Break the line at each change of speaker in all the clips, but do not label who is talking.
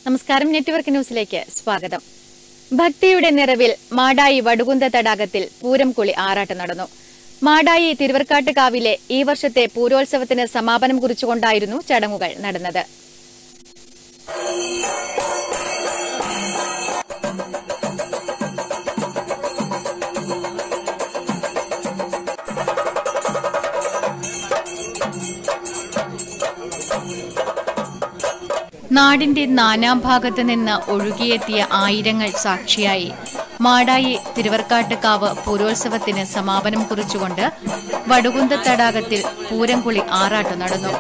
നമസ്കാരം നെറ്റ്വർക്ക് ന്യൂസിലേക്ക് സ്വാഗതം ഭക്തിയുടെ നിറവിൽ മാടായി വടുകുന്ത തടാകത്തിൽ പൂരം കുളി ആറാട്ട് നടന്നു മാടായി തിരുവർക്കാട്ട് കാവിലെ ഈ വർഷത്തെ പൂരോത്സവത്തിന് സമാപനം കുറിച്ചുകൊണ്ടായിരുന്നു ചടങ്ങുകൾ നടന്നത് നാടിന്റെ നാനാം ഭാഗത്ത് നിന്ന് ഒഴുകിയെത്തിയ ആയിരങ്ങൾ സാക്ഷിയായി മാടായി തിരുവർക്കാട്ടുകാവ് പൂരോത്സവത്തിന് സമാപനം കുറിച്ചുകൊണ്ട് വടുകുന്ത തടാകത്തിൽ പൂരംകുളി ആറാട്ട് നടന്നു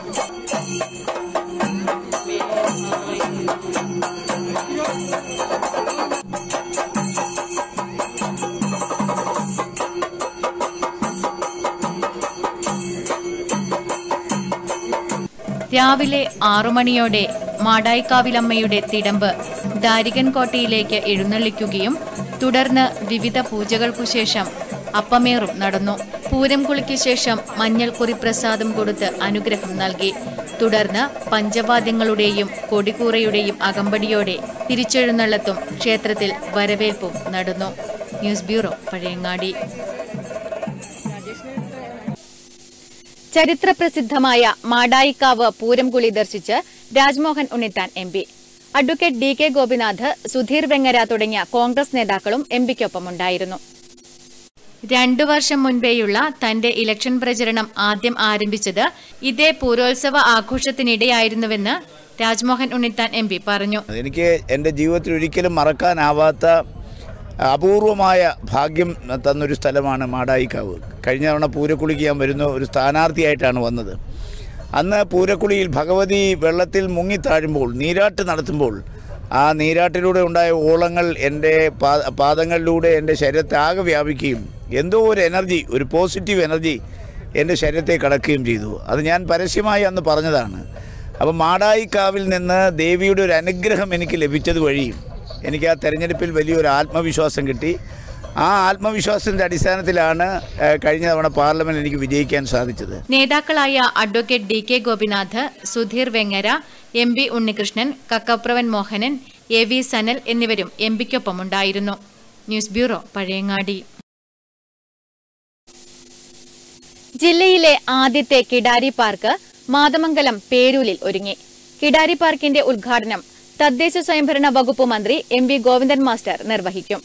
രാവിലെ ആറുമണിയോടെ മാടായിക്കാവിലമ്മയുടെ തിടമ്പ് ദാരികൻകോട്ടയിലേക്ക് എഴുന്നള്ളിക്കുകയും തുടർന്ന് വിവിധ പൂജകൾക്കു ശേഷം അപ്പമേറും നടന്നു പൂരം കുളിക്ക് ശേഷം മഞ്ഞൾ കുറിപ്രസാദം കൊടുത്ത് അനുഗ്രഹം നൽകി തുടർന്ന് പഞ്ചവാദ്യങ്ങളുടെയും കൊടിക്കൂറയുടെയും അകമ്പടിയോടെ തിരിച്ചെഴുന്നള്ളത്തും ക്ഷേത്രത്തിൽ വരവേൽപ്പും നടന്നു ന്യൂസ് ബ്യൂറോ പഴയങ്ങാടി ചരിത്രപ്രസിദ്ധമായ മാടായിക്കാവ് പൂരംകുളി ദർശിച്ച് Rajmohan Unnithan M P advocate D K Gopinath Sudheer Vengara തുടങ്ങിയ കോൺഗ്രസ് നേതാക്കളും എം പിക്കൊപ്പമുണ്ടായിരുന്നു രണ്ടു വർഷം മുൻപേയുള്ള തന്റെ ഇലക്ഷൻ പ്രചരണം ആദ്യം ആരംഭിച്ചത് ഇതേ പൂരോത്സവ ആഘോഷത്തിനിടെയായിരുന്നുവെന്ന് രാജ്മോഹൻ ഉണ്ണിത്താൻ എം പി പറഞ്ഞു
എനിക്ക് എൻ്റെ ജീവിതത്തിൽ ഒരിക്കലും മറക്കാനാവാത്ത അപൂർവമായ ഭാഗ്യം തന്നൊരു സ്ഥലമാണ് മാടായിക്കാവ് കഴിഞ്ഞ തവണ പൂരക്കുളിക്ക് ഞാൻ വരുന്ന ഒരു സ്ഥാനാർത്ഥിയായിട്ടാണ് വന്നത് അന്ന് പൂരക്കുളിയിൽ ഭഗവതി വെള്ളത്തിൽ മുങ്ങിത്താഴുമ്പോൾ നീരാട്ട് നടത്തുമ്പോൾ ആ നീരാട്ടിലൂടെ ഉണ്ടായ ഓളങ്ങൾ എൻ്റെ പാ പാദങ്ങളിലൂടെ എൻ്റെ ശരീരത്തെ ആകെ വ്യാപിക്കുകയും എന്തോ ഒരു എനർജി ഒരു പോസിറ്റീവ് എനർജി എൻ്റെ ശരീരത്തെ കടക്കുകയും ചെയ്തു അത് ഞാൻ പരസ്യമായി അന്ന് പറഞ്ഞതാണ് അപ്പോൾ മാടായിക്കാവിൽ നിന്ന് ദേവിയുടെ ഒരു അനുഗ്രഹം എനിക്ക് ലഭിച്ചത് വഴിയും എനിക്ക് ആ തെരഞ്ഞെടുപ്പിൽ വലിയൊരു ആത്മവിശ്വാസം കിട്ടി ആ ആത്മവിശ്വാസത്തിൻ്റെ അടിസ്ഥാനത്തിലാണ് ഏഹ്, കഴിഞ്ഞ തവണ പാർലമെൻറ്റ് എനിക്ക് വിജയിക്കാൻ സാധിച്ചത്
നേതാക്കളായ advocate D K Gopinath Sudheer Vengara M B Unnikrishnan Kakkapravan Mohanan A V Sanal എന്നിവരും എം പിക്കൊപ്പമുണ്ടായിരുന്നു ന്യൂസ് ബ്യൂറോ പഴയങ്ങാടി ജില്ലയിലെ ആദ്യത്തെ കിടാരി പാർക്ക് മാതമംഗലം പേരൂലിൽ ഒരുങ്ങി കിടാരി പാർക്കിന്റെ ഉദ്ഘാടനം തദ്ദേശ സ്വയംഭരണ വകുപ്പ് മന്ത്രി എം വി ഗോവിന്ദൻ മാസ്റ്റർ നിർവഹിക്കും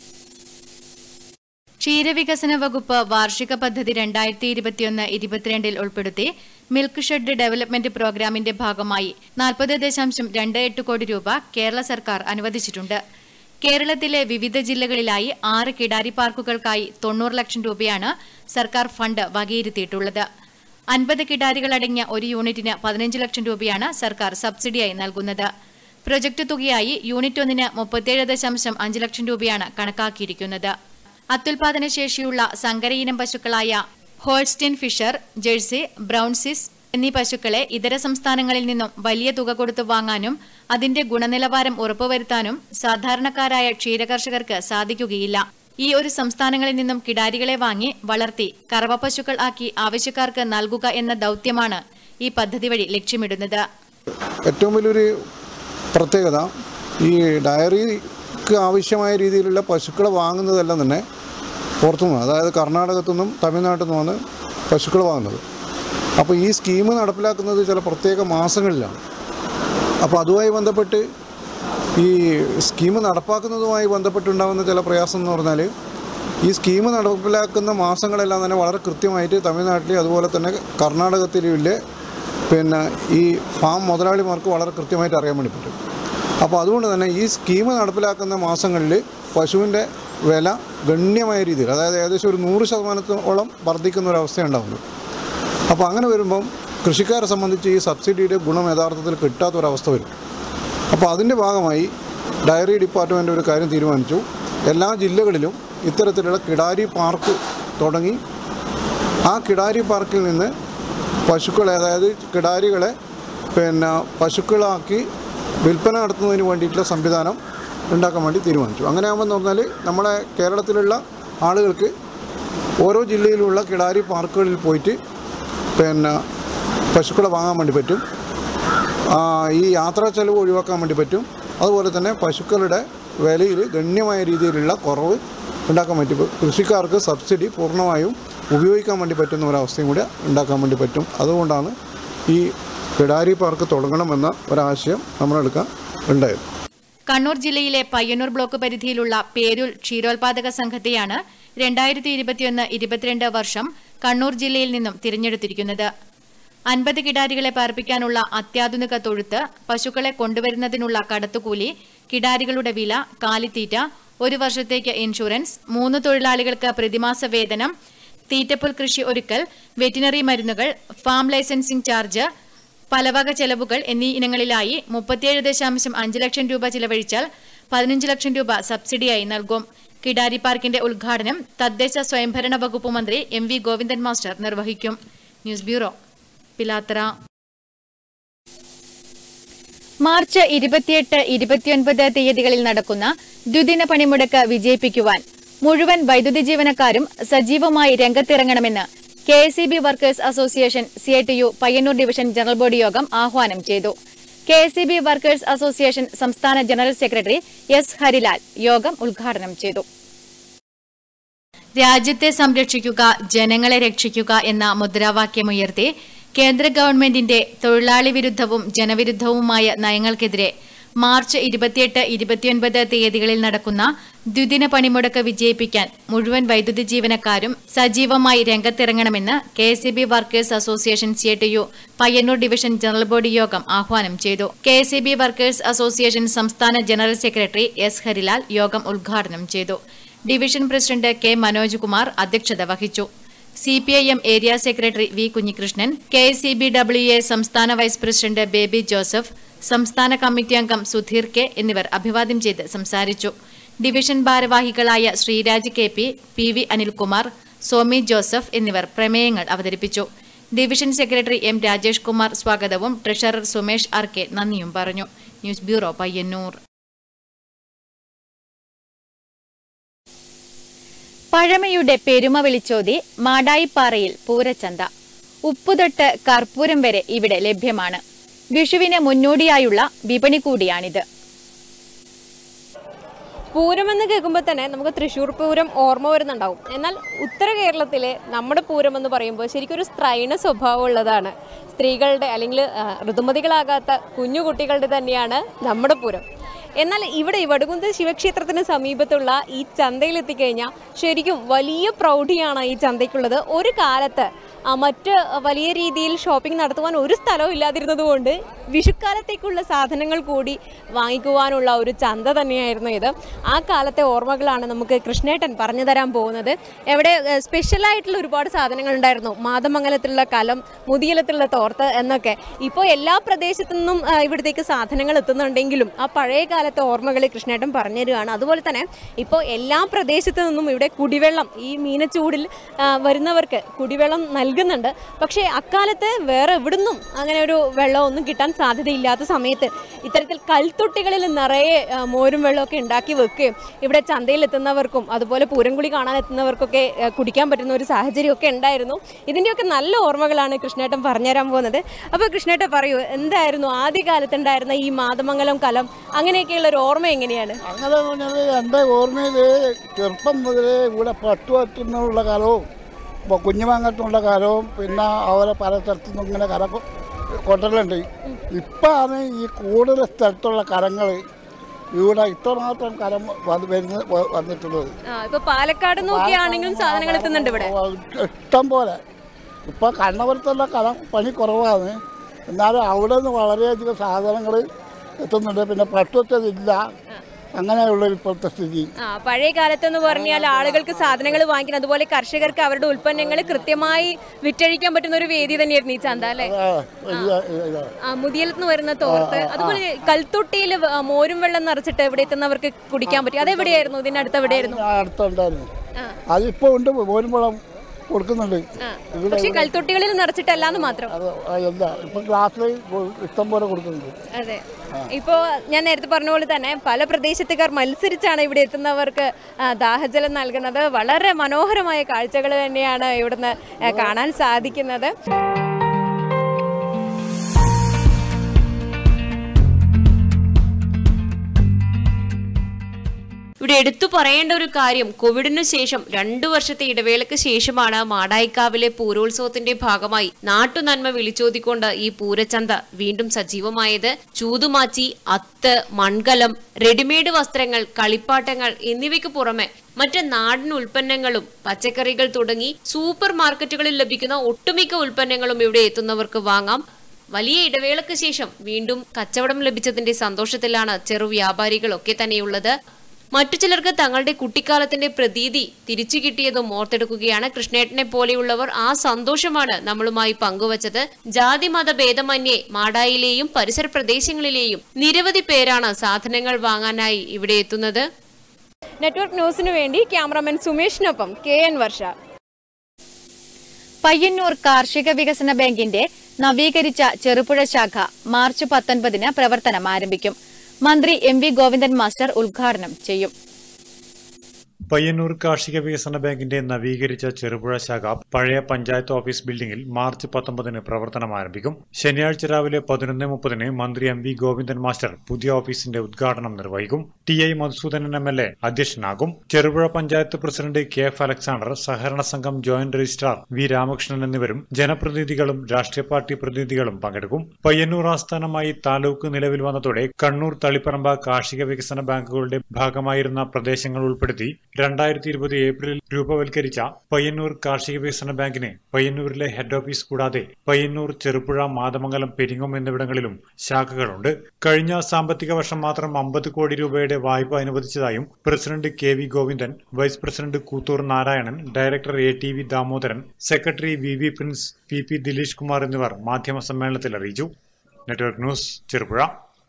ക്ഷീരവികസന വകുപ്പ് വാർഷിക പദ്ധതി രണ്ടായിരത്തി ഇരുപത്തിയൊന്ന് ഇരുപത്തിരണ്ടിൽ ഉൾപ്പെടുത്തി മിൽക്ക് ഷെഡ് ഡെവലപ്മെന്റ് പ്രോഗ്രാമിന്റെ ഭാഗമായി നാൽപ്പത് ദശാംശം രണ്ട് എട്ട് കോടി രൂപ കേരള സർക്കാർ അനുവദിച്ചിട്ടുണ്ട് കേരളത്തിലെ വിവിധ ജില്ലകളിലായി ആറ് കിടാരി പാർക്കുകൾക്കായി തൊണ്ണൂറ് ലക്ഷം രൂപയാണ് സർക്കാർ ഫണ്ട് വകയിരുത്തിയിട്ടുള്ളത് അൻപത് കിടാരികളടങ്ങിയ ഒരു യൂണിറ്റിന് പതിനഞ്ച് ലക്ഷം രൂപയാണ് സർക്കാർ സബ്സിഡിയായി നൽകുന്നത് പ്രൊജക്ട് തുകയായി യൂണിറ്റ് ഒന്നിന് മുപ്പത്തിയേഴ് ദശാംശം അഞ്ച് ലക്ഷം രൂപയാണ് കണക്കാക്കിയിരിക്കുന്നത് അത്യുൽപാദന ശേഷിയുള്ള സങ്കരയിനം പശുക്കളായ ഹോൾസ്റ്റീൻ ഫിഷർ ജേഴ്സി ബ്രൗൺസിസ് എന്നീ പശുക്കളെ ഇതര സംസ്ഥാനങ്ങളിൽ നിന്നും വലിയ തുക കൊടുത്തു വാങ്ങാനും അതിന്റെ ഗുണനിലവാരം ഉറപ്പുവരുത്താനും സാധാരണക്കാരായ ക്ഷീരകർഷകർക്ക് സാധിക്കുകയില്ല ഈ ഒരു സംസ്ഥാനങ്ങളിൽ നിന്നും കിടാരികളെ വാങ്ങി വളർത്തി കറവ പശുക്കൾ ആക്കി ആവശ്യക്കാർക്ക് നൽകുക എന്ന ദൌത്യമാണ് ഈ പദ്ധതി വഴി ലക്ഷ്യമിടുന്നത്
ഏറ്റവും വലിയൊരു പ്രത്യേകത ഈ ഡയറിക്ക് ആവശ്യമായ രീതിയിലുള്ള പശുക്കളെ വാങ്ങുന്നതെല്ലാം തന്നെ പുറത്തുനിന്ന് അതായത് കർണാടകത്തു നിന്നും തമിഴ്നാട്ടിൽ നിന്നുമാണ് പശുക്കൾ വാങ്ങുന്നത് അപ്പോൾ ഈ സ്കീം നടപ്പിലാക്കുന്നത് ചില പ്രത്യേക മാസങ്ങളിലാണ് അപ്പോൾ അതുമായി ബന്ധപ്പെട്ട് ഈ സ്കീം നടപ്പാക്കുന്നതുമായി ബന്ധപ്പെട്ടുണ്ടാകുന്ന ചില പ്രയാസം എന്ന് പറഞ്ഞാൽ ഈ സ്കീം നടപ്പിലാക്കുന്ന മാസങ്ങളെല്ലാം തന്നെ വളരെ കൃത്യമായിട്ട് തമിഴ്നാട്ടിലെ അതുപോലെ തന്നെ കർണാടകത്തിലെ പിന്നെ ഈ ഫാം മുതലാളിമാർക്ക് വളരെ കൃത്യമായിട്ട് അറിയാൻ വേണ്ടി പറ്റും അപ്പോൾ അതുകൊണ്ട് തന്നെ ഈ സ്കീം നടപ്പിലാക്കുന്ന മാസങ്ങളിൽ പശുവിൻ്റെ വില ഗണ്യമായ രീതിയിൽ അതായത് ഏകദേശം ഒരു നൂറ് ശതമാനത്തോളം വർദ്ധിക്കുന്ന ഒരു അവസ്ഥയുണ്ടാകുന്നത് അപ്പോൾ അങ്ങനെ വരുമ്പം കൃഷിക്കാരെ സംബന്ധിച്ച് ഈ സബ്സിഡിയുടെ ഗുണം യഥാർത്ഥത്തിൽ കിട്ടാത്തൊരവസ്ഥ വരും അപ്പോൾ അതിൻ്റെ ഭാഗമായി ഡയറി ഡിപ്പാർട്ട്മെൻ്റ് ഒരു കാര്യം തീരുമാനിച്ചു എല്ലാ ജില്ലകളിലും ഇത്തരത്തിലുള്ള കിടാരി പാർക്ക് തുടങ്ങി ആ കിടാരി പാർക്കിൽ നിന്ന് പശുക്കളെ അതായത് കിടാരികളെ പിന്നെ പശുക്കളാക്കി വിൽപ്പന നടത്തുന്നതിന് വേണ്ടിയിട്ടുള്ള സംവിധാനം ഉണ്ടാക്കാൻ വേണ്ടി തീരുമാനിച്ചു അങ്ങനെ ആകുമ്പോൾ പറഞ്ഞാൽ നമ്മളെ കേരളത്തിലുള്ള ആളുകൾക്ക് ഓരോ ജില്ലയിലുള്ള കിടാരി പാർക്കുകളിൽ പോയിട്ട് പിന്നെ പശുക്കളെ വാങ്ങാൻ വേണ്ടി പറ്റും ആ, ഈ യാത്രാ ചെലവ് ഒഴിവാക്കാൻ വേണ്ടി പറ്റും അതുപോലെ തന്നെ പശുക്കളുടെ വിലയിൽ ഗണ്യമായ രീതിയിലുള്ള കുറവ് ഉണ്ടാക്കാൻ പറ്റും കൃഷിക്കാർക്ക് സബ്സിഡി പൂർണ്ണമായും ഉപയോഗിക്കാൻ വേണ്ടി പറ്റുന്ന ഒരവസ്ഥയും കൂടി ഉണ്ടാക്കാൻ വേണ്ടി പറ്റും അതുകൊണ്ടാണ് ഈ കിടാരി പാർക്ക് തുടങ്ങണമെന്ന ഒരാശയം നമ്മളെടുക്കാൻ ഉണ്ടായത്
കണ്ണൂർ ജില്ലയിലെ പയ്യന്നൂർ ബ്ലോക്ക് പരിധിയിലുള്ള പേരൂർ ക്ഷീരോത്പാദക സംഘത്തെയാണ് രണ്ടായിരത്തി ഇരുപത്തിയൊന്ന് ഇരുപത്തിരണ്ട് വർഷം കണ്ണൂർ ജില്ലയിൽ നിന്നും തിരഞ്ഞെടുത്തിരിക്കുന്നത് അൻപത് കിടാരികളെ പാർപ്പിക്കാനുള്ള അത്യാധുനിക തൊഴുത്ത് പശുക്കളെ കൊണ്ടുവരുന്നതിനുള്ള കടത്തുകൂലി കിടാരികളുടെ വില കാലിത്തീറ്റ ഒരു വർഷത്തേക്ക് ഇൻഷുറൻസ് മൂന്ന് തൊഴിലാളികൾക്ക് പ്രതിമാസ വേതനം തീറ്റപ്പുൽ കൃഷി ഒരുക്കൽ വെറ്റിനറി മരുന്നുകൾ ഫാം ലൈസൻസിംഗ് ചാർജ് പലവക ചെലവുകൾ എന്നീ ഇനങ്ങളിലായി മുപ്പത്തിയേഴ് ദശാംശം അഞ്ച് ലക്ഷം രൂപ ചിലവഴിച്ചാൽ പതിനഞ്ച് ലക്ഷം രൂപ സബ്സിഡിയായി നൽകും കിടാരി പാർക്കിന്റെ ഉദ്ഘാടനം തദ്ദേശ സ്വയംഭരണ വകുപ്പ് മന്ത്രി എം വി ഗോവിന്ദൻ മാസ്റ്റർ നിർവഹിക്കും ന്യൂസ് ബ്യൂറോ പിലാത്തറ മാർച്ച് ഇരുപത്തിയെട്ട് ഇരുപത്തിയൊൻപത് തീയതികളിൽ നടക്കുന്ന ദ്വിദിന പണിമുടക്ക് വിജയിപ്പിക്കുവാൻ മുഴുവൻ വൈദ്യുതി ജീവനക്കാരും സജീവമായി രംഗത്തിറങ്ങണമെന്ന് K S B workers association C I T U Payyannur division general body യോഗം ആഹ്വാനം ചെയ്തു K S B workers association സംസ്ഥാന ജനറൽ സെക്രട്ടറി എസ് ഹരിലാൽ യോഗം ഉദ്ഘാടനം ചെയ്തു രാജ്യത്തെ സംരക്ഷിക്കുക ജനങ്ങളെ രക്ഷിക്കുക എന്ന മുദ്രാവാക്യമുയർത്തി കേന്ദ്ര ഗവൺമെന്റിന്റെ തൊഴിലാളി വിരുദ്ധവും ജനവിരുദ്ധവുമായ നയങ്ങൾക്കെതിരെ മാർച്ച് ഇരുപത്തിയെട്ട് ഇരുപത്തിയൊൻപത് തീയതികളിൽ നടക്കുന്ന ദ്വിദിന പണിമുടക്ക് വിജയിപ്പിക്കാൻ മുഴുവൻ വൈദ്യുതി ജീവനക്കാരും സജീവമായി രംഗത്തിറങ്ങണമെന്ന് K S B workers association C T U Payyannur division general body യോഗം ആഹ്വാനം ചെയ്തു K S B workers association സംസ്ഥാന ജനറൽ സെക്രട്ടറി എസ് ഹരിലാൽ യോഗം ഉദ്ഘാടനം ചെയ്തു division president K Manoj Kumar അധ്യക്ഷത വഹിച്ചു C P I M area secretary V Kunhikrishnan K S C B W A സംസ്ഥാന വൈസ് പ്രസിഡന്റ് ബേബി ജോസഫ് സംസ്ഥാന കമ്മിറ്റി അംഗം സുധീർ കെ എന്നിവർ അഭിവാദ്യം ചെയ്ത് സംസാരിച്ചു ഡിവിഷൻ ഭാരവാഹികളായ Sreeraj K P P V Anilkumar Somi Joseph എന്നിവർ പ്രമേയങ്ങൾ അവതരിപ്പിച്ചു division secretary M Rajesh Kumar സ്വാഗതവും ട്രഷറർ സുമേഷ് ആർ കെ നന്ദിയും പറഞ്ഞു ന്യൂസ് ബ്യൂറോ പയ്യന്നൂർ പഴമയുടെ പെരുമ വിളിച്ചോതി മാടായിപ്പാറയിൽ പൂരച്ചന്ത ഉപ്പുതൊട്ട് കർപ്പൂരം വരെ ഇവിടെ ലഭ്യമാണ് വിഷുവിന് മുന്നോടിയായുള്ള വിപണി കൂടിയാണിത്
പൂരമെന്ന് കേൾക്കുമ്പോൾ തന്നെ നമുക്ക് തൃശ്ശൂർ പൂരം ഓർമ്മ വരുന്നുണ്ടാവും എന്നാൽ ഉത്തര കേരളത്തിലെ നമ്മുടെ പൂരം എന്ന് പറയുമ്പോൾ ശരിക്കും ഒരു സ്ത്രൈണ സ്വഭാവമുള്ളതാണ് സ്ത്രീകളുടെ അല്ലെങ്കിൽ ആ, ഋതുമതികളാകാത്ത കുഞ്ഞു കുട്ടികളുടെ തന്നെയാണ് നമ്മുടെ പൂരം എന്നാൽ ഇവിടെ വടുകുന്ത് ശിവക്ഷേത്രത്തിന് സമീപത്തുള്ള ഈ ചന്തയിൽ എത്തിക്കഴിഞ്ഞാൽ ശരിക്കും വലിയ പ്രൗഢിയാണ് ഈ ചന്തയ്ക്കുള്ളത് ഒരു കാലത്ത് ആ, മറ്റ് വലിയ രീതിയിൽ ഷോപ്പിംഗ് നടത്തുവാൻ ഒരു സ്ഥലവും ഇല്ലാതിരുന്നത് കൊണ്ട് വിഷുക്കാലത്തേക്കുള്ള സാധനങ്ങൾ കൂടി വാങ്ങിക്കുവാനുള്ള ഒരു ചന്ത തന്നെയായിരുന്നു ഇത് ആ കാലത്തെ ഓർമ്മകളാണ് നമുക്ക് കൃഷ്ണേട്ടൻ പറഞ്ഞു തരാൻ പോകുന്നത് എവിടെ ഏഹ്, സ്പെഷ്യലായിട്ടുള്ള ഒരുപാട് സാധനങ്ങൾ ഉണ്ടായിരുന്നു മാതമംഗലത്തിലുള്ള കലം മുതിയലത്തിലുള്ള തോർത്ത് എന്നൊക്കെ ഇപ്പോൾ എല്ലാ പ്രദേശത്തു നിന്നും ആ, ഇവിടത്തേക്ക് സാധനങ്ങൾ എത്തുന്നുണ്ടെങ്കിലും ആ പഴയ കാലത്തെ ഓർമ്മകൾ കൃഷ്ണേട്ടൻ പറഞ്ഞു തരികയാണ് അതുപോലെ തന്നെ ഇപ്പോൾ എല്ലാ പ്രദേശത്തു നിന്നും ഇവിടെ കുടിവെള്ളം ഈ മീനച്ചൂടിൽ ആ, വരുന്നവർക്ക് കുടിവെള്ളം നൽകുന്നുണ്ട് പക്ഷേ അക്കാലത്ത് വേറെ എവിടുന്നും അങ്ങനെ ഒരു വെള്ളമൊന്നും കിട്ടാൻ സാധ്യതയില്ലാത്ത സമയത്ത് ഇത്തരത്തിൽ കൽത്തൊട്ടികളിൽ നിറയെ ആ, മോരും വെള്ളമൊക്കെ ഉണ്ടാക്കി വെക്കുകയും ഇവിടെ ചന്തയിൽ എത്തുന്നവർക്കും അതുപോലെ പൂരംകുളി കാണാൻ എത്തുന്നവർക്കൊക്കെ ആ, കുടിക്കാൻ പറ്റുന്ന ഒരു സാഹചര്യമൊക്കെ ഉണ്ടായിരുന്നു ഇതിൻ്റെയൊക്കെ നല്ല ഓർമ്മകളാണ് കൃഷ്ണേട്ടൻ പറഞ്ഞുതരാൻ പോകുന്നത് അപ്പോൾ കൃഷ്ണേട്ടൻ പറയൂ എന്തായിരുന്നു ആദ്യകാലത്ത് ഉണ്ടായിരുന്ന ഈ മാതമംഗലം കലം അങ്ങനെയൊക്കെയുള്ള ഒരു ഓർമ്മ എങ്ങനെയാണ്
അങ്ങനെ പറഞ്ഞത് എൻ്റെ ഓർമ്മയിൽ ചെറുപ്പം മുതലേ ഇവിടെ പട്ടുപറ്റുന്നുള്ള കാലവും ഇപ്പോൾ കുഞ്ഞുമാങ്ങത്തുള്ള കാലവും പിന്നെ അവരെ പല സ്ഥലത്തു നിന്നും ഇങ്ങനെ കര കൊ- കൊണ്ടലുണ്ട് ഇപ്പോഴാണ് ഈ കൂടുതൽ സ്ഥലത്തുള്ള കരങ്ങൾ ഇവിടെ ഇത്രമാത്രം കരം വന്ന് വരുന്ന വ- വന്നിട്ടുള്ളത്
ആ, ഇപ്പൊ പാലക്കാട് നോക്കിയാണെങ്കിലും സാധനങ്ങൾ എത്തുന്നുണ്ട് ഇവിടെ
ഇഷ്ടം പോലെ ഇപ്പോൾ കണ്ണപുരത്തുള്ള കടം പണി കുറവാണ് എന്നാലും അവിടെ നിന്ന് വളരെയധികം സാധനങ്ങൾ എത്തുന്നുണ്ട് പിന്നെ പട്ടുവച്ചതില്ല അങ്ങനെയുള്ള ഇപ്പോഴത്തെ സ്ഥിതി
ആ പഴയ കാലത്ത് എന്ന് പറഞ്ഞാൽ ആളുകൾക്ക് സാധനങ്ങൾ വാങ്ങിക്കണം അതുപോലെ കർഷകർക്ക് അവരുടെ ഉൽപ്പന്നങ്ങൾ കൃത്യമായി വിറ്റഴിക്കാൻ പറ്റുന്ന ഒരു വേദി തന്നെയായിരുന്നു ഈ ചന്ത അല്ലേ
ആ, വലിയ ഇതാണ്
ആ മുതിയലത്ത് നിന്ന് വരുന്ന തോർത്ത് അതുപോലെ കൽത്തൊട്ടിയിൽ മോരും വെള്ളം നിറച്ചിട്ട് ഇവിടെ എത്തുന്നവർക്ക് കുടിക്കാൻ പറ്റും അതെവിടെയായിരുന്നു ഇതിന്റെ അടുത്ത് എവിടെയായിരുന്നു
ഞാൻ അടുത്തുണ്ടായിരുന്നു
ആ.
അതിപ്പോ ഉണ്ട് പോരുമ്പോഴും കൊടുക്കുന്നുണ്ട്
ആ.
ഇവിടെ
പക്ഷെ കൽത്തൊട്ടികളിൽ നിറച്ചിട്ടല്ലാന്ന് മാത്രം
അത് അല്ല ഇപ്പൊ ക്ലാസ്സിൽ ഇഷ്ടം പോലെ കൊടുക്കുന്നുണ്ട്
അതെ ഇപ്പോ ഞാൻ നേരത്തെ പറഞ്ഞ പോലെ തന്നെ പല പ്രദേശത്തുകാർ മത്സരിച്ചാണ് ഇവിടെ എത്തുന്നവർക്ക് ആ, ദാഹജലം നൽകുന്നത് വളരെ മനോഹരമായ കാഴ്ചകൾ തന്നെയാണ് ഇവിടുന്ന് ആ, കാണാൻ സാധിക്കുന്നത് ഇവിടെ എടുത്തു പറയേണ്ട ഒരു കാര്യം കോവിഡിനു ശേഷം രണ്ടു വർഷത്തെ ഇടവേളയ്ക്ക് ശേഷമാണ് മാടായിക്കാവിലെ പൂരോത്സവത്തിന്റെ ഭാഗമായി നാട്ടുനന്മ വിളിച്ചോതിക്കൊണ്ട് ഈ പൂരച്ചന്ത വീണ്ടും സജീവമായത് ചൂതുമാച്ചി അത്ത് മൺകലം റെഡിമെയ്ഡ് വസ്ത്രങ്ങൾ കളിപ്പാട്ടങ്ങൾ എന്നിവയ്ക്ക് പുറമെ മറ്റ് നാടൻ ഉൽപ്പന്നങ്ങളും പച്ചക്കറികൾ തുടങ്ങി സൂപ്പർ മാർക്കറ്റുകളിൽ ലഭിക്കുന്ന ഒട്ടുമിക്ക ഉൽപ്പന്നങ്ങളും ഇവിടെ എത്തുന്നവർക്ക് വാങ്ങാം വലിയ ഇടവേളയ്ക്ക് ശേഷം വീണ്ടും കച്ചവടം ലഭിച്ചതിന്റെ സന്തോഷത്തിലാണ് ചെറു വ്യാപാരികളൊക്കെ തന്നെയുള്ളത് മറ്റു ചിലർക്ക് തങ്ങളുടെ കുട്ടിക്കാലത്തിന്റെ പ്രതീതി തിരിച്ചു കിട്ടിയതും ഓർത്തെടുക്കുകയാണ് കൃഷ്ണേട്ടനെ പോലെയുള്ളവർ ആ സന്തോഷമാണ് നമ്മളുമായി പങ്കുവച്ചത് ജാതി മത ഭേദമന്യേ മാടായിലെയും പരിസര പ്രദേശങ്ങളിലെയും നിരവധി പേരാണ് സാധനങ്ങൾ വാങ്ങാനായി ഇവിടെ എത്തുന്നത് നെറ്റ്വർക്ക് ന്യൂസിനു വേണ്ടി ക്യാമറമാൻ സുമേഷിനൊപ്പം കെ എൻ വർഷ
പയ്യന്നൂർ കാർഷിക വികസന ബാങ്കിന്റെ നവീകരിച്ച ചെറുപുഴ ശാഖ മാർച്ച് പത്തൊൻപതിന് പ്രവർത്തനം ആരംഭിക്കും മന്ത്രി എം വി ഗോവിന്ദൻ മാസ്റ്റർ ഉദ്ഘാടനം ചെയ്യും
പയ്യന്നൂർ കാർഷിക വികസന ബാങ്കിന്റെ നവീകരിച്ച ചെറുപുഴ ശാഖ പഴയ പഞ്ചായത്ത് ഓഫീസ് ബിൽഡിംഗിൽ മാർച്ച് പത്തൊമ്പതിന് പ്രവർത്തനം ആരംഭിക്കും ശനിയാഴ്ച രാവിലെ പതിനൊന്ന് മുപ്പതിന് മന്ത്രി എം വി ഗോവിന്ദൻ മാസ്റ്റർ പുതിയ ഓഫീസിന്റെ ഉദ്ഘാടനം നിർവഹിക്കും T I Madhusoodanan M L A അധ്യക്ഷനാകും Cherupuzha panchayat president K F Alexander സഹകരണ സംഘം ജോയിന്റ് രജിസ്ട്രാർ വി രാമകൃഷ്ണൻ എന്നിവരും ജനപ്രതിനിധികളും രാഷ്ട്രീയ പാർട്ടി പ്രതിനിധികളും പങ്കെടുക്കും പയ്യന്നൂർ ആസ്ഥാനമായി താലൂക്ക് നിലവിൽ വന്നതോടെ കണ്ണൂർ തളിപ്പറമ്പ കാർഷിക വികസന ബാങ്കുകളുടെ ഭാഗമായിരുന്ന പ്രദേശങ്ങൾ ഉൾപ്പെടുത്തി രണ്ടായിരത്തി ഇരുപത് ഏപ്രിലിൽ രൂപവൽക്കരിച്ച പയ്യന്നൂർ കാർഷിക വികസന ബാങ്കിന് പയ്യന്നൂരിലെ ഹെഡ് ഓഫീസ് കൂടാതെ പയ്യന്നൂർ ചെറുപുഴ മാതമംഗലം പെരിങ്ങോം എന്നിവിടങ്ങളിലും ശാഖകളുണ്ട് കഴിഞ്ഞ സാമ്പത്തിക വർഷം മാത്രം അമ്പത് കോടി രൂപയുടെ വായ്പ അനുവദിച്ചതായും president K V Govindan vice president Koothur Narayanan director A T V Damodaran secretary V V Prince P P Dileesh Kumar എന്നിവർ മാധ്യമ സമ്മേളനത്തിൽ അറിയിച്ചു നെറ്റ്വർക്ക് ന്യൂസ് ചെറുപുഴ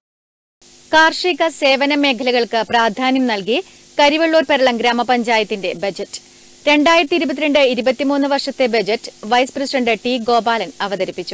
കാർഷിക സേവന മേഖലകൾക്ക് പ്രാധാന്യം നൽകി കരിവള്ളൂർ പെരളം ഗ്രാമപഞ്ചായത്തിന്റെ ബജറ്റ് രണ്ടായിരത്തി ഇരുപത്തിരണ്ട് ഇരുപത്തിമൂന്ന് വർഷത്തെ budget vice president T Gopalan അവതരിപ്പിച്ചു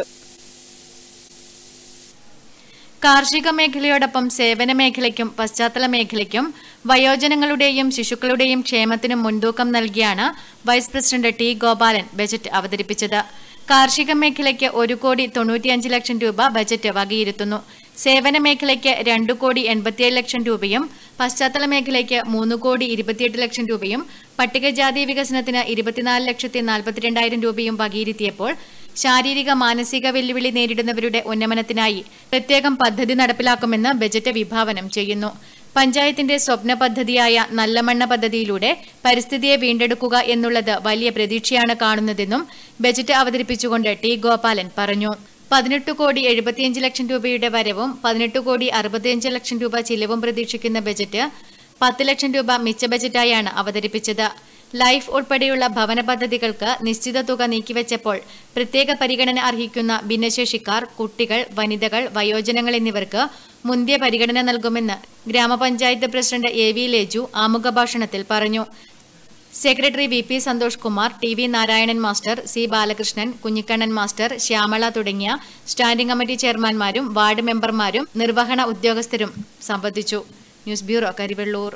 കാർഷിക മേഖലയോടൊപ്പം സേവന മേഖലയ്ക്കും പശ്ചാത്തല മേഖലയ്ക്കും വയോജനങ്ങളുടെയും ശിശുക്കളുടെയും ക്ഷേമത്തിനും മുൻതൂക്കം നൽകിയാണ് vice president T Gopalan budget അവതരിപ്പിച്ചത് കാർഷിക മേഖലയ്ക്ക് ഒരു കോടി തൊണ്ണൂറ്റിയഞ്ച് ലക്ഷം രൂപ ബജറ്റ് വകയിരുത്തുന്നു സേവന മേഖലയ്ക്ക് രണ്ടു കോടി എൺപത്തിയേഴ് ലക്ഷം രൂപയും പശ്ചാത്തല മേഖലയ്ക്ക് മൂന്ന് കോടി ഇരുപത്തിയെട്ട് ലക്ഷം രൂപയും പട്ടികജാതി വികസനത്തിന് ഇരുപത്തിനാല് ലക്ഷത്തി നാൽപ്പത്തിരണ്ടായിരം രൂപയും വകയിരുത്തിയപ്പോൾ ശാരീരിക മാനസിക വെല്ലുവിളി നേരിടുന്നവരുടെ ഉന്നമനത്തിനായി പ്രത്യേകം പദ്ധതി നടപ്പിലാക്കുമെന്ന് ബജറ്റ് വിഭാവനം ചെയ്യുന്നു പഞ്ചായത്തിന്റെ സ്വപ്ന പദ്ധതിയായ നല്ലമണ്ണ പദ്ധതിയിലൂടെ പരിസ്ഥിതിയെ വീണ്ടെടുക്കുക എന്നുള്ളത് വലിയ പ്രതീക്ഷയാണ് കാണുന്നതെന്നും ബജറ്റ് അവതരിപ്പിച്ചുകൊണ്ട് ടി ഗോപാലൻ പറഞ്ഞു പതിനെട്ട് കോടി എഴുപത്തിയഞ്ച് ലക്ഷം രൂപയുടെ വരവും പതിനെട്ട് കോടി അറുപത്തിയഞ്ച് ലക്ഷം രൂപ ചിലവും പ്രതീക്ഷിക്കുന്ന ബജറ്റ് പത്ത് ലക്ഷം രൂപ മിച്ച ബജറ്റായാണ് അവതരിപ്പിച്ചത് ലൈഫ് ഉൾപ്പെടെയുള്ള ഭവന പദ്ധതികൾക്ക് നിശ്ചിത തുക നീക്കിവെച്ചപ്പോൾ പ്രത്യേക പരിഗണന അർഹിക്കുന്ന ഭിന്നശേഷിക്കാർ കുട്ടികൾ വനിതകൾ വയോജനങ്ങൾ എന്നിവർക്ക് മുന്തിയ പരിഗണന നൽകുമെന്ന് ഗ്രാമപഞ്ചായത്ത് പ്രസിഡന്റ് എ വി ലേജു ആമുഖ ഭാഷണത്തിൽ പറഞ്ഞു secretary V P Santhosh Kumar T V Narayanan master C Balakrishnan Kunhikannan master Shyamala തുടങ്ങിയ സ്റ്റാൻഡിംഗ് കമ്മിറ്റി ചെയർമാൻമാരും വാർഡ് മെമ്പർമാരും നിർവഹണ ഉദ്യോഗസ്ഥരും സംബന്ധിച്ചു ന്യൂസ് ബ്യൂറോ കരിവെള്ളൂർ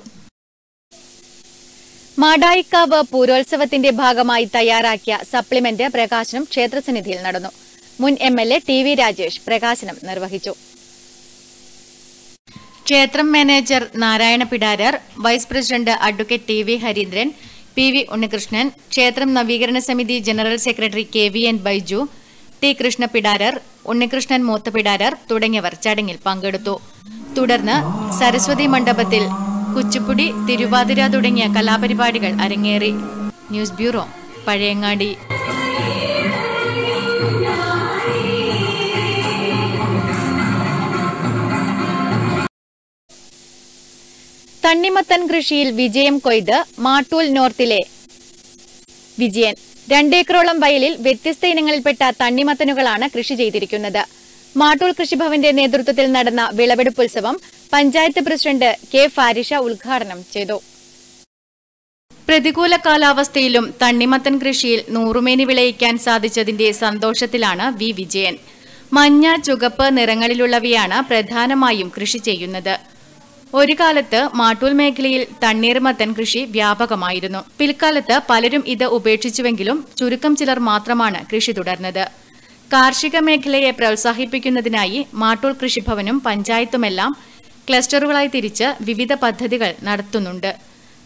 മാടായിക്കാവ് പൂരോത്സവത്തിന്റെ ഭാഗമായി തയ്യാറാക്കിയ സപ്ലിമെന്റ് പ്രകാശനം ക്ഷേത്രസന്നിധിയിൽ നടന്നു മുൻ M L A T V Rajesh പ്രകാശനം നിർവഹിച്ചു ക്ഷേത്രം manager Narayana Pidarar vice president advocate T V Hareendran P V Unnikrishnan ക്ഷേത്രം നവീകരണ സമിതി general secretary K V N Baiju T Krishna Pidarar Unnikrishnan മൂത്ത പിടാരർ തുടങ്ങിയവർ ചടങ്ങിൽ പങ്കെടുത്തു തുടർന്ന് സരസ്വതി മണ്ഡപത്തിൽ കുച്ചിപ്പുടി തിരുവാതിര തുടങ്ങിയ കലാപരിപാടികൾ അരങ്ങേറി ന്യൂസ് ബ്യൂറോ പഴയങ്ങാടി തണ്ണിമത്തൻ കൃഷിയിൽ വിജയം കൊയ്ത് മാട്ടൂൽ നോർത്തിലെ വിജയൻ രണ്ടേക്കറോളം വയലിൽ വ്യത്യസ്ത ഇനങ്ങളിൽപ്പെട്ട തണ്ണിമത്തനുകളാണ് കൃഷി ചെയ്തിരിക്കുന്നത് മാട്ടൂൽ കൃഷിഭവന്റെ നേതൃത്വത്തിൽ നടന്ന വിളവെടുപ്പുത്സവം പഞ്ചായത്ത് പ്രസിഡന്റ് കെ ഫാരിഷ ഉദ്ഘാടനം ചെയ്തു പ്രതികൂല കാലാവസ്ഥയിലും തണ്ണിമത്തൻ കൃഷിയിൽ നൂറുമേനി വിളയിക്കാൻ സാധിച്ചതിന്റെ സന്തോഷത്തിലാണ് വി വിജയൻ മഞ്ഞ ചുവപ്പ് നിറങ്ങളിലുള്ളവയാണ് പ്രധാനമായും കൃഷി ചെയ്യുന്നത് ഒരു കാലത്ത് മാട്ടൂൽ മേഖലയിൽ തണ്ണീർമത്തൻ കൃഷി വ്യാപകമായിരുന്നു പിൽക്കാലത്ത് പലരും ഇത് ഉപേക്ഷിച്ചുവെങ്കിലും ചുരുക്കം ചിലർ മാത്രമാണ് കൃഷി തുടർന്നത് കാർഷിക മേഖലയെ പ്രോത്സാഹിപ്പിക്കുന്നതിനായി മാട്ടൂൽ കൃഷിഭവനും പഞ്ചായത്തുമെല്ലാം ക്ലസ്റ്ററുകളായി തിരിച്ച് വിവിധ പദ്ധതികൾ നടത്തുന്നുണ്ട്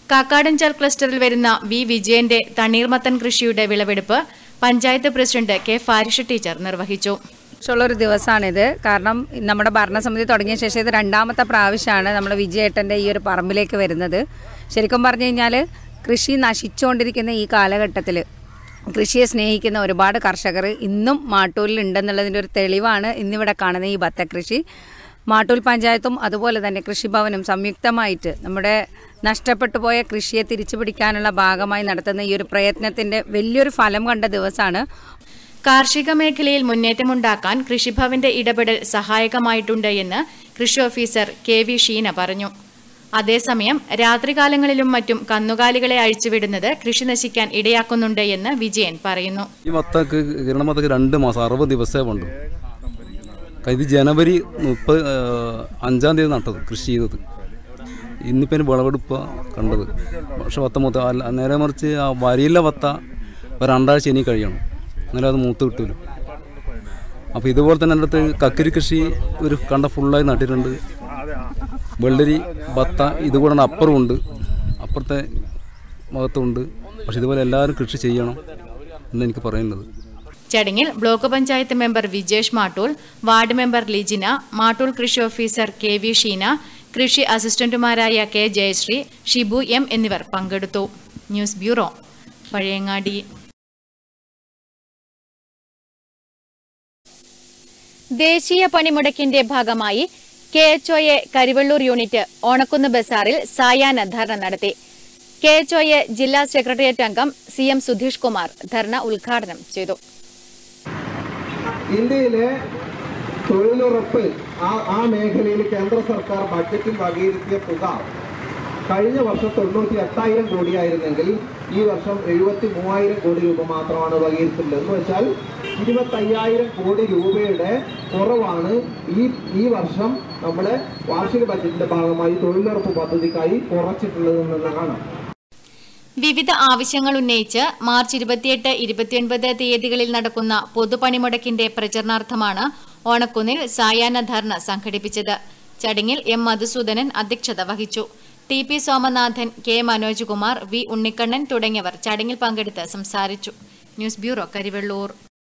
കാക്കാടഞ്ചാൽ ക്ലസ്റ്ററിൽ വരുന്ന വി വിജയന്റെ തണ്ണീർമത്തൻ കൃഷിയുടെ വിളവെടുപ്പ് panchayat president K Farisha teacher നിർവഹിച്ചു
ഒരു ദിവസമാണിത് കാരണം നമ്മുടെ ഭരണസമിതി തുടങ്ങിയ ശേഷം ഇത് രണ്ടാമത്തെ പ്രാവശ്യമാണ് നമ്മൾ വിജയേട്ടൻ്റെ ഈ ഒരു പറമ്പിലേക്ക് വരുന്നത് ശരിക്കും പറഞ്ഞു കഴിഞ്ഞാൽ കൃഷി നശിച്ചുകൊണ്ടിരിക്കുന്ന ഈ കാലഘട്ടത്തിൽ കൃഷിയെ സ്നേഹിക്കുന്ന ഒരുപാട് കർഷകർ ഇന്നും മാട്ടൂരിൽ ഉണ്ടെന്നുള്ളതിൻ്റെ ഒരു തെളിവാണ് ഇന്നിവിടെ കാണുന്ന ഈ ബത്തക്കൃഷി മാട്ടൂൽ പഞ്ചായത്തും അതുപോലെ തന്നെ കൃഷിഭവനും സംയുക്തമായിട്ട് നമ്മുടെ നഷ്ടപ്പെട്ടു പോയ കൃഷിയെ തിരിച്ചു പിടിക്കാനുള്ള ഭാഗമായി നടത്തുന്ന ഈ ഒരു പ്രയത്നത്തിൻ്റെ വലിയൊരു ഫലം കണ്ട ദിവസമാണ്
കാർഷിക മേഖലയിൽ മുന്നേറ്റമുണ്ടാക്കാൻ കൃഷിഭവന്റെ ഇടപെടൽ സഹായകമായിട്ടുണ്ട് എന്ന് കൃഷി ഓഫീസർ കെ വി ഷീന പറഞ്ഞു അതേസമയം രാത്രികാലങ്ങളിലും മറ്റും കന്നുകാലികളെ അഴിച്ചുവിടുന്നത് കൃഷി നശിക്കാൻ ഇടയാക്കുന്നുണ്ട് എന്ന് വിജയൻ പറയുന്നു
ഈ വത്തക്ക് കിരണ വത്തക്ക് രണ്ട് മാസം അറുപത് ദിവസമേ ഉണ്ട് ഇത് ജനുവരി മുപ്പത് അഞ്ചാം തീയതി നട്ടത് കൃഷി ചെയ്തത് ഇന്നിപ്പോൾ അതിന് വിളവെടുപ്പ് കണ്ടത് പക്ഷെ വത്ത മൂത്ത അല്ല നേരെ മറിച്ച് ആ വരിയില്ല വത്ത ഒരു രണ്ടാഴ്ച ഇനി കഴിയണം എന്നാലും അത് മൂത്ത് കിട്ടുമല്ലോ അപ്പോൾ ഇതുപോലെ തന്നെ എൻ്റെ അടുത്ത് കക്കരി കൃഷി ഒരു കണ്ട ഫുള്ളായി നട്ടിട്ടുണ്ട് വെള്ളരി ബത്ത ഇതുകൂടെ അപ്പുറമുണ്ട് അപ്പുറത്തെ ഭാഗത്തുണ്ട് പക്ഷെ ഇതുപോലെ എല്ലാവരും കൃഷി ചെയ്യണം എന്ന് എനിക്ക് പറയുന്നത്
ചടങ്ങിൽ block panchayat member Vijesh Mattool ward member Lijina Mattool കൃഷി ഓഫീസർ കെ വി ഷീന കൃഷി അസിസ്റ്റന്റുമാരായ കെ ജയശ്രീ ഷിബു എം എന്നിവർ പങ്കെടുത്തു ന്യൂസ് ബ്യൂറോ പഴയങ്ങാടി ദേശീയ പണിമുടക്കിന്റെ ഭാഗമായി കെ എച്ച് ഒയെ കരിവള്ളൂർ യൂണിറ്റ് ഓണക്കുന്ന് ബസാറിൽ സായാഹ്ന ധർണ നടത്തി കെ എച്ച് ഒയെ ജില്ലാ സെക്രട്ടേറിയറ്റ് അംഗം സി എം സുധീഷ് കുമാർ ധർണ ഉദ്ഘാടനം ചെയ്തു
ഇന്ത്യയിലെ തൊഴിലുറപ്പ് ആ ആ മേഖലയിൽ കേന്ദ്ര സർക്കാർ ബഡ്ജറ്റിൽ വകയിരുത്തിയ തുക കഴിഞ്ഞ വർഷം തൊണ്ണൂറ്റി എട്ടായിരം കോടിയായിരുന്നെങ്കിൽ ഈ വർഷം എഴുപത്തി മൂവായിരം കോടി രൂപ മാത്രമാണ് വകയിരുത്തുന്നത് എന്ന് വെച്ചാൽ ഇരുപത്തയ്യായിരം കോടി രൂപയുടെ കുറവാണ് ഈ ഈ വർഷം നമ്മുടെ വാർഷിക ബഡ്ജറ്റിന്റെ ഭാഗമായി തൊഴിലുറപ്പ് പദ്ധതിക്കായി കുറച്ചിട്ടുള്ളത് എന്നുള്ളതാണ്
വിവിധ ആവശ്യങ്ങൾ ഉന്നയിച്ച് മാർച്ച് ഇരുപത്തിയെട്ട് ഇരുപത്തിയൊൻപത് തീയതികളിൽ നടക്കുന്ന പൊതുപണിമുടക്കിന്റെ പ്രചരണാർത്ഥമാണ് ഓണക്കുന്നിൽ സായാഹ്ന ധർണ സംഘടിപ്പിച്ചത് ചടങ്ങിൽ എം മധുസൂദനൻ അധ്യക്ഷത വഹിച്ചു T P Somanathan K Manoj Kumar V Unnikannan തുടങ്ങിയവർ ചടങ്ങിൽ പങ്കെടുത്ത് സംസാരിച്ചു ന്യൂസ് ബ്യൂറോ കരിവെള്ളൂർ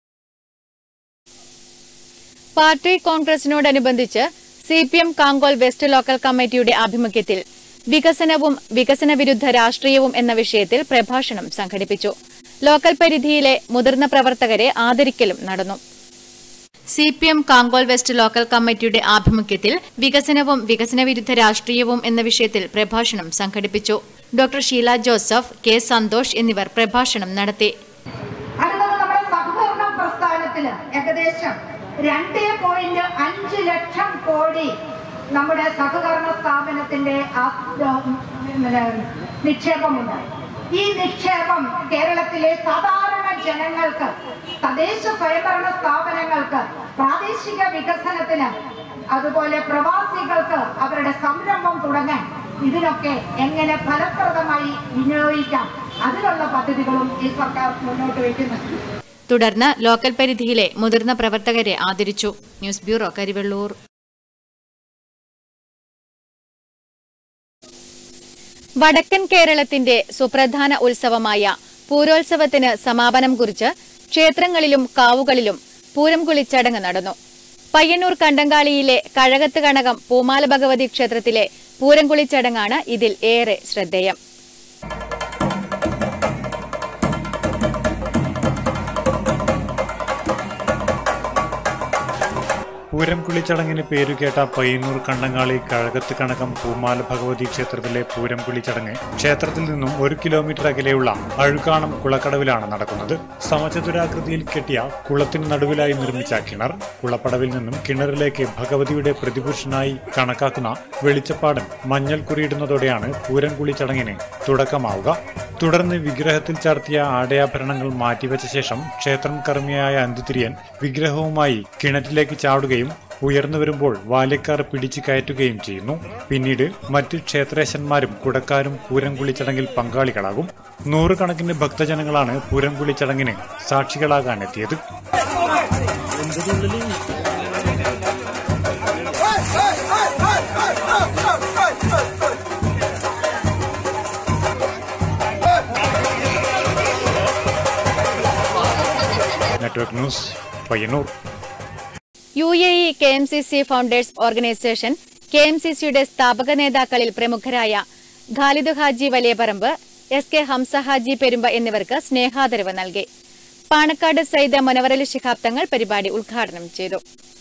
പാർട്ടി കോൺഗ്രസിനോടനുബന്ധിച്ച് C P M Kankol west local കമ്മിറ്റിയുടെ ആഭിമുഖ്യത്തിൽ വികസനവും വികസന വിരുദ്ധ രാഷ്ട്രീയവും എന്ന വിഷയത്തിൽ പ്രഭാഷണം സംഘടിപ്പിച്ചു ലോക്കൽ പരിധിയിലെ മുതിർന്ന പ്രവർത്തകരെ ആദരിക്കലും നടന്നു C P M Kankol west local കമ്മിറ്റിയുടെ ആഭിമുഖ്യത്തിൽ വികസനവും വികസന വിരുദ്ധ രാഷ്ട്രീയവും എന്ന വിഷയത്തിൽ പ്രഭാഷണം സംഘടിപ്പിച്ചു ഡോക്ടർ ഷീല ജോസഫ് കെ സന്തോഷ് എന്നിവർ പ്രഭാഷണം നടത്തി
അടുത്തത് നമ്മുടെ സഹകരണ പ്രസ്ഥാനത്തില് ഏകദേശം രണ്ടേ പോയിന്റ് അഞ്ച് ലക്ഷം കോടി നമ്മുടെ സഹകരണ സ്ഥാപനത്തിന്റെ ആ- പിന്നെ നിക്ഷേപമുണ്ട് ഈ നിക്ഷേപം കേരളത്തിലെ സാധാരണ ജനങ്ങൾക്ക് തദ്ദേശ സ്വയംഭരണ സ്ഥാപനങ്ങൾക്ക് പ്രാദേശിക വികസനത്തിന് അതുപോലെ പ്രവാസികൾക്ക് അവരുടെ സംരംഭം തുടങ്ങാൻ ഇതിനൊക്കെ എങ്ങനെ ഫലപ്രദമായി വിനിയോഗിക്കാം അതിനുള്ള പദ്ധതികളും ഈ സർക്കാർ മുന്നോട്ട് വയ്ക്കുന്നുണ്ട്
തുടർന്ന് ലോക്കൽ പരിധിയിലെ മുതിർന്ന പ്രവർത്തകരെ ആദരിച്ചു ന്യൂസ് ബ്യൂറോ കരിവെള്ളൂർ വടക്കൻ കേരളത്തിന്റെ സുപ്രധാന ഉത്സവമായ പൂരോത്സവത്തിന് സമാപനം കുറിച്ച് ക്ഷേത്രങ്ങളിലും കാവുകളിലും പൂരം കുളിച്ചടങ്ങ് നടന്നു പയ്യന്നൂർ കണ്ടങ്കാളിയിലെ കഴകത്ത് കണകം പൂമാല ഭഗവതി ക്ഷേത്രത്തിലെ പൂരം കുളിച്ചടങ്ങാണ് ഇതിൽ ഏറെ ശ്രദ്ധേയം
പൂരം കുളിച്ചടങ്ങിന് പേരുകേട്ട പയ്യന്നൂർ കണ്ണങ്ങാളി കഴകത്ത് കണകം പൂമാല ഭഗവതി ക്ഷേത്രത്തിലെ പൂരം കുളിച്ചടങ്ങ് ക്ഷേത്രത്തിൽ നിന്നും ഒരു കിലോമീറ്റർ അകലെയുള്ള അഴുക്കാണം കുളക്കടവിലാണ് നടക്കുന്നത് സമചതുരാകൃതിയിൽ കെട്ടിയ കുളത്തിന് നടുവിലായി നിർമ്മിച്ച കിണർ കുളപ്പടവിൽ നിന്നും കിണറിലേക്ക് ഭഗവതിയുടെ പ്രതിപുരുഷനായി കണക്കാക്കുന്ന വെളിച്ചപ്പാടൻ മഞ്ഞൾ കുറിയിടുന്നതോടെയാണ് പൂരം കുളിച്ചടങ്ങിന് തുടക്കമാവുക തുടർന്ന് വിഗ്രഹത്തിൽ ചാർത്തിയ ആടയാഭരണങ്ങൾ മാറ്റിവെച്ച ശേഷം ക്ഷേത്രം കർമ്മിയായ അന്തുതിരിയൻ വിഗ്രഹവുമായി കിണറ്റിലേക്ക് ചാടുകയും ഉയർന്നു വരുമ്പോൾ ബാല്യക്കാർ പിടിച്ചു കയറ്റുകയും ചെയ്യുന്നു പിന്നീട് മറ്റ് ക്ഷേത്രേശന്മാരും കുടക്കാരും പൂരം കുളിച്ചടങ്ങിൽ പങ്കാളികളാകും നൂറുകണക്കിന് ഭക്തജനങ്ങളാണ് പൂരം കുളിച്ചടങ്ങിന് സാക്ഷികളാകാൻ എത്തിയത് network news Payyannur
U A E K M C C founders organisation K M C സിയുടെ സ്ഥാപക നേതാക്കളിൽ പ്രമുഖരായ ഖാലിദ് ഹാജി വലിയപറമ്പ് എസ് കെ ഹംസ ഹാജി പെരുമ്പ എന്നിവർക്ക് സ്നേഹാദരവ് നൽകി പാണക്കാട് സയ്യിദ് മുനവറലി ശിഹാബ് തങ്ങൾ പരിപാടി ഉദ്ഘാടനം ചെയ്തു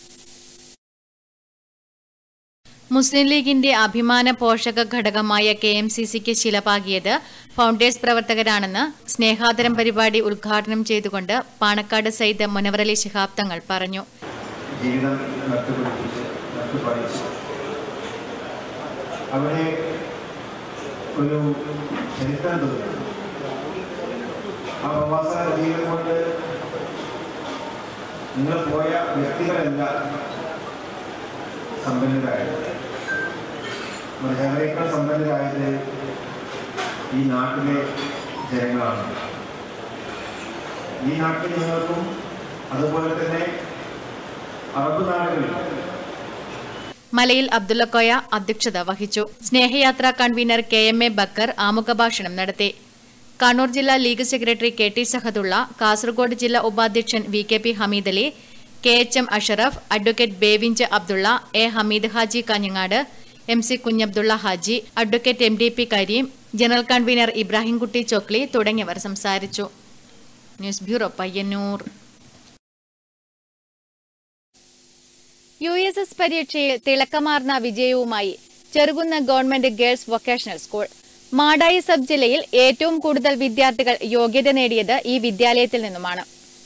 മുസ്ലിം ലീഗിന്റെ അഭിമാന പോഷക ഘടകമായ കെ എം സി സിക്ക് ശിലപാകിയത് ഫൗണ്ടേഴ്സ് പ്രവർത്തകരാണെന്ന് സ്നേഹാദരം പരിപാടി ഉദ്ഘാടനം ചെയ്തുകൊണ്ട് പാണക്കാട് സയ്യിദ് മുനവറലി ശിഹാബ് തങ്ങൾ പറഞ്ഞു
ജീവിതം നട്ടുപിടിപ്പിച്ച് നട്ടുപഠിച്ച് അവിടെ ഒരു ചരിത്രം തോന്നുന്നു ആ പ്രവാസ ജീവിതം കൊണ്ട് നിങ്ങൾ പോയ വ്യക്തികളെല്ലാം സമ്പന്നരായത് ഞങ്ങളെക്കാൾ സമ്പന്നരായത് ഈ നാട്ടിലെ ജനങ്ങളാണ് ഈ നാട്ടിൽ നിങ്ങൾക്കും അതുപോലെ തന്നെ അറബ് നാടുകളിൽ
മലയിൽ അബ്ദുള്ളക്കോയ അധ്യക്ഷത വഹിച്ചു സ്നേഹയാത്ര convener K M A Bakker ആമുഖഭാഷണം നടത്തി കണ്ണൂർ ജില്ലാ league secretary K T Sahadulla Kasaragod ജില്ലാ ഉപാധ്യക്ഷൻ V K P Hameed Ali K H M Ashraf advocate Bevinje Abdulla A Hameed Haji Kanhangad M C Kunhabdulla Haji advocate M D P Kareem general convener Ibrahimkutty Chokli തുടങ്ങിയവർ സംസാരിച്ചു news bureau Payyannur U S S പരീക്ഷയിൽ തിളക്കമാർന്ന വിജയവുമായി Cherukunnu government girls vocational school Madayi sub ജില്ലയിൽ ഏറ്റവും കൂടുതൽ വിദ്യാർത്ഥികൾ യോഗ്യത നേടിയത് ഈ വിദ്യാലയത്തിൽ നിന്നുമാണ്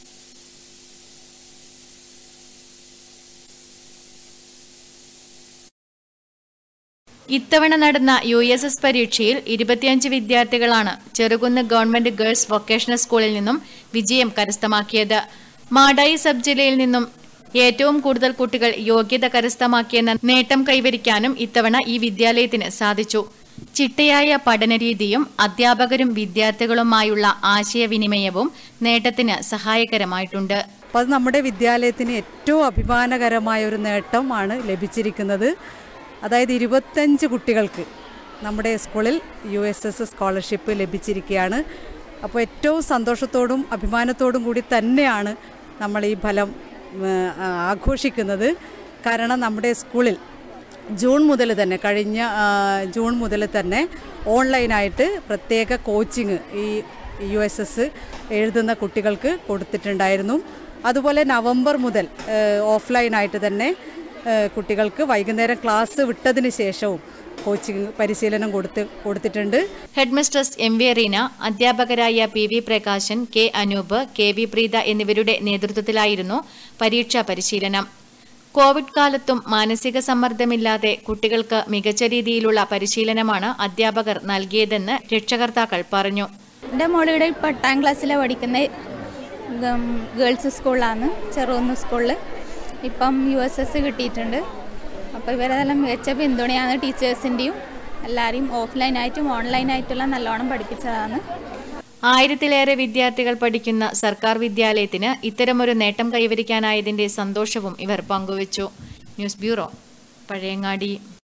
ഇത്തവണ നടന്ന യു എസ് എസ് പരീക്ഷയിൽ ഇരുപത്തിയഞ്ച് വിദ്യാർത്ഥികളാണ് ചെറുകുന്ന് ഗവൺമെന്റ് ഗേൾസ് വൊക്കേഷണൽ സ്കൂളിൽ നിന്നും വിജയം കരസ്ഥമാക്കിയത് മാടായി സബ് ജില്ലയിൽ നിന്നും ഏറ്റവും കൂടുതൽ കുട്ടികൾ യോഗ്യത കരസ്ഥമാക്കിയെന്ന നേട്ടം കൈവരിക്കാനും ഇത്തവണ ഈ വിദ്യാലയത്തിന് സാധിച്ചു ചിട്ടയായ പഠനരീതിയും അധ്യാപകരും വിദ്യാർത്ഥികളുമായുള്ള ആശയവിനിമയവും നേട്ടത്തിന് സഹായകരമായിട്ടുണ്ട്
അപ്പോൾ അത് നമ്മുടെ വിദ്യാലയത്തിന് ഏറ്റവും അഭിമാനകരമായ ഒരു നേട്ടമാണ് ലഭിച്ചിരിക്കുന്നത് അതായത് ഇരുപത്തഞ്ച് കുട്ടികൾക്ക് നമ്മുടെ സ്കൂളിൽ യു എസ് എസ് സ്കോളർഷിപ്പ് ലഭിച്ചിരിക്കുകയാണ് അപ്പോൾ ഏറ്റവും സന്തോഷത്തോടും അഭിമാനത്തോടും കൂടി തന്നെയാണ് നമ്മൾ ഈ ഫലം ഉം, ആഘോഷിക്കുന്നത് കാരണം നമ്മുടെ സ്കൂളിൽ ജൂൺ മുതൽ തന്നെ കഴിഞ്ഞ ആ, ജൂൺ മുതൽ തന്നെ ഓൺലൈനായിട്ട് പ്രത്യേക കോച്ചിങ് ഈ യു എസ് എസ് എഴുതുന്ന കുട്ടികൾക്ക് കൊടുത്തിട്ടുണ്ടായിരുന്നു അതുപോലെ നവംബർ മുതൽ ഓഫ്ലൈനായിട്ട് തന്നെ ഏ, കുട്ടികൾക്ക് വൈകുന്നേരം ക്ലാസ് വിട്ടതിന് ശേഷവും കോച്ചിങ് പരിശീലനം കൊടുത്ത് കൊടുത്തിട്ടുണ്ട്
headmistress M V Reena അധ്യാപകരായ P V Prakashan K Anoop K V Preetha എന്നിവരുടെ നേതൃത്വത്തിലായിരുന്നു പരീക്ഷാ പരിശീലനം കോവിഡ് കാലത്തും മാനസിക സമ്മർദ്ദമില്ലാതെ കുട്ടികൾക്ക് മികച്ച രീതിയിലുള്ള പരിശീലനമാണ് അധ്യാപകർ നൽകിയതെന്ന് രക്ഷകർത്താക്കൾ പറഞ്ഞു
എൻ്റെ മോൾ ഇവിടെ ഇപ്പോൾ എട്ടാം ക്ലാസ്സിലാണ് പഠിക്കുന്നത് ഗേൾസ് സ്കൂളിലാണ് ചെറുകുന്ന് സ്കൂളിൽ ഇപ്പം യു എസ് എസ് കിട്ടിയിട്ടുണ്ട് അപ്പോൾ ഇവരെല്ലാം മികച്ച പിന്തുണയാണ് ടീച്ചേഴ്സിൻ്റെയും എല്ലാവരെയും ഓഫ്ലൈനായിട്ടും ഓൺലൈനായിട്ടുള്ള നല്ലോണം പഠിപ്പിച്ചതാണ്
ആയിരത്തിലേറെ വിദ്യാർത്ഥികൾ പഠിക്കുന്ന സർക്കാർ വിദ്യാലയത്തിന് ഇത്തരമൊരു നേട്ടം കൈവരിക്കാനായതിന്റെ സന്തോഷവും ഇവർ പങ്കുവച്ചു news bureau Pazhayangadi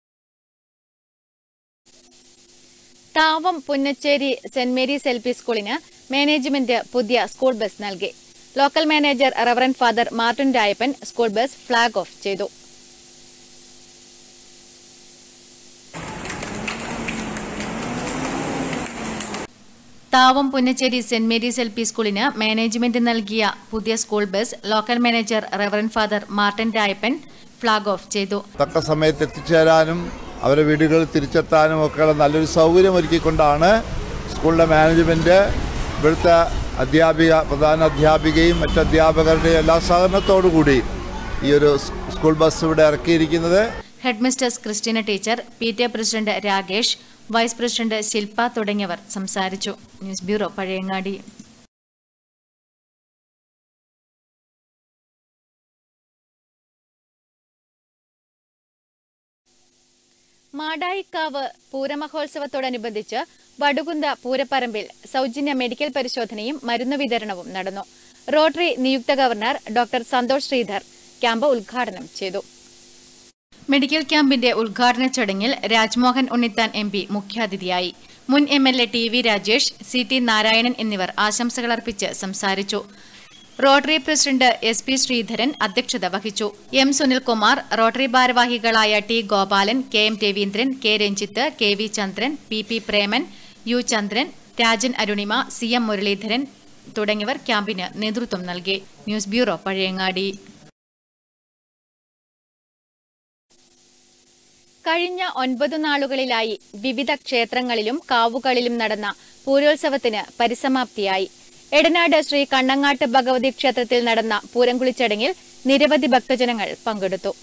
Thavam Punnacheri saint Mary's L P സ്കൂളിന് മാനേജ്മെന്റ് പുതിയ സ്കൂൾ ബസ് നൽകി local manager reverend father Martin Rayappan school bus flag off ചെയ്തു Thavam Punnacheri saint Mary's L P സ്കൂളിന് മാനേജ്മെന്റ് നൽകിയ പുതിയ school bus local manager reverend father Martin Rayappan flag off ചെയ്തു
തക്ക സമയത്ത് എത്തിച്ചേരാനും അവരെ വീടുകളിൽ തിരിച്ചെത്താനും ഒക്കെയുള്ള നല്ലൊരു സൗകര്യം ഒരുക്കിക്കൊണ്ടാണ് സ്കൂളിലെ മാനേജ്മെൻറ്റ് ഇവിടുത്തെ അധ്യാപിക പ്രധാന അധ്യാപികയും മറ്റ് അധ്യാപകരുടെയും എല്ലാ സഹകരണത്തോടു കൂടി ഈ ഒരു സ് സ്കൂൾ ബസ് ഇവിടെ ഇറക്കിയിരിക്കുന്നത്
head mistress Christina teacher P T A president Rakesh vice president Shilpa തുടങ്ങിയവർ സംസാരിച്ചു ന്യൂസ് ബ്യൂറോ പഴയങ്ങാടി മാടായിക്കാവ് പൂരമഹോത്സവത്തോടനുബന്ധിച്ച് വടുകുന്ത പൂരപ്പറമ്പിൽ സൗജന്യ മെഡിക്കൽ പരിശോധനയും മരുന്ന് വിതരണവും നടന്നു റോട്ടറി നിയുക്ത governor doctor Santhosh Sreedhar camp ഉദ്ഘാടനം ചെയ്തു മെഡിക്കൽ ക്യാമ്പിന്റെ ഉദ്ഘാടന ചടങ്ങിൽ രാജ്മോഹൻ ഉണ്ണിത്താൻ എം പി മുഖ്യാതിഥിയായി മുൻ M L A T V Rajesh C T Narayanan എന്നിവർ ആശംസകളർപ്പിച്ച് സംസാരിച്ചു rotary president S P Sreedharan അധ്യക്ഷത വഹിച്ചു എം സുനിൽകുമാർ റോട്ടറി ഭാരവാഹികളായ T Gopalan K M Raveendran K Ranjith K V Chandran P P Preman U Chandran Rajan Arunima C M Muraleedharan തുടങ്ങിയവർ ക്യാമ്പിന് നേതൃത്വം നൽകി ന്യൂസ് ബ്യൂറോ പഴയങ്ങാടി കഴിഞ്ഞ ഒൻപതു നാളുകളിലായി വിവിധ ക്ഷേത്രങ്ങളിലും കാവുകളിലും നടന്ന പൂരോത്സവത്തിന് പരിസമാപ്തിയായി എടനാട് ശ്രീ കണ്ണങ്ങാട്ട് ഭഗവതി ക്ഷേത്രത്തിൽ നടന്ന പൂരംകുളി ചടങ്ങിൽ നിരവധി ഭക്തജനങ്ങൾ പങ്കെടുത്തു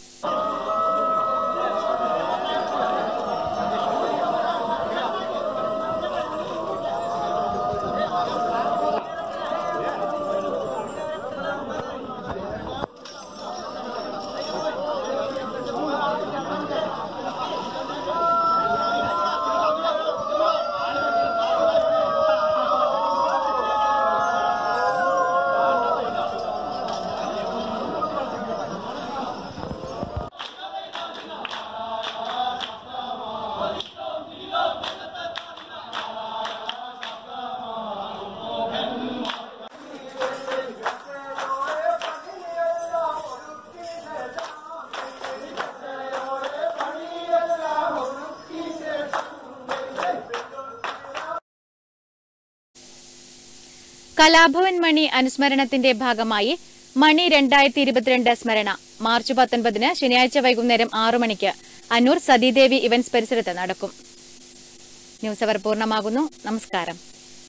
കലാഭവൻ മണി അനുസ്മരണത്തിന്റെ ഭാഗമായി മണി രണ്ടായിരത്തി ഇരുപത്തിരണ്ട് സ്മരണ മാർച്ച് പത്തൊൻപതിന് ശനിയാഴ്ച വൈകുന്നേരം ആറു മണിക്ക് അന്നൂർ സതീദേവി ഇവന്റ്സ് പരിസരത്ത് നടക്കും ന്യൂസ് അവർ പൂർണ്ണമാകുന്നു നമസ്കാരം